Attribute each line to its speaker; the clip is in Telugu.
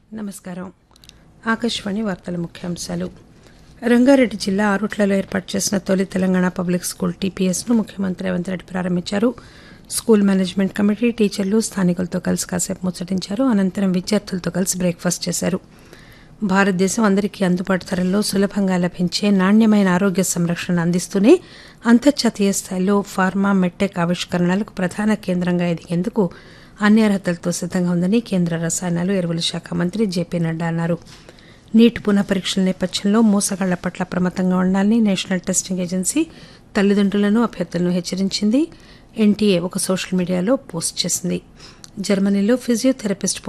Speaker 1: నమస్కారం ఆకాశవాణి వార్తల ముఖ్యాంశాలు రంగారెడ్డి జిల్లా ఆరుట్లలో ఏర్పాటు చేసిన తొలి తెలంగాణ పబ్లిక్ స్కూల్ టీపీఎస్ ను ముఖ్యమంత్రి రేవంత్ రెడ్డి ప్రారంభించారు స్కూల్ మేనేజ్మెంట్ కమిటీ టీచర్లు స్థానికులతో కలిసి కాసేపు ముచ్చటించారు అనంతరం విద్యార్థులతో కలిసి బ్రేక్ఫాస్ట్ చేశారు భారతదేశం అందరికీ అందుబాటు ధరల్లో సులభంగా లభించే నాణ్యమైన ఆరోగ్య సంరక్షణ అందిస్తూనే అంతర్జాతీయ స్థాయిలో ఫార్మా మెట్టెక్ ఆవిష్కరణలకు ప్రధాన కేంద్రంగా ఎదిగేందుకు అన్ని అర్హతలతో సిద్దంగా ఉందని కేంద్ర రసాయనాలు ఎరువుల శాఖ మంత్రి జేపీ నడ్డా అన్నారు నీట్ పునః పరీక్షల నేపథ్యంలో మోసగాళ్ల పట్ల అప్రమత్తంగా ఉండాలని నేషనల్ టెస్టింగ్ ఏజెన్సీ తల్లిదండ్రులను అభ్యర్థులను హెచ్చరించింది ఎన్టీఏ ఒక సోషల్ మీడియాలో పోస్ట్ చేసింది జర్మనీలో ఫిజియోథెరపిస్ట్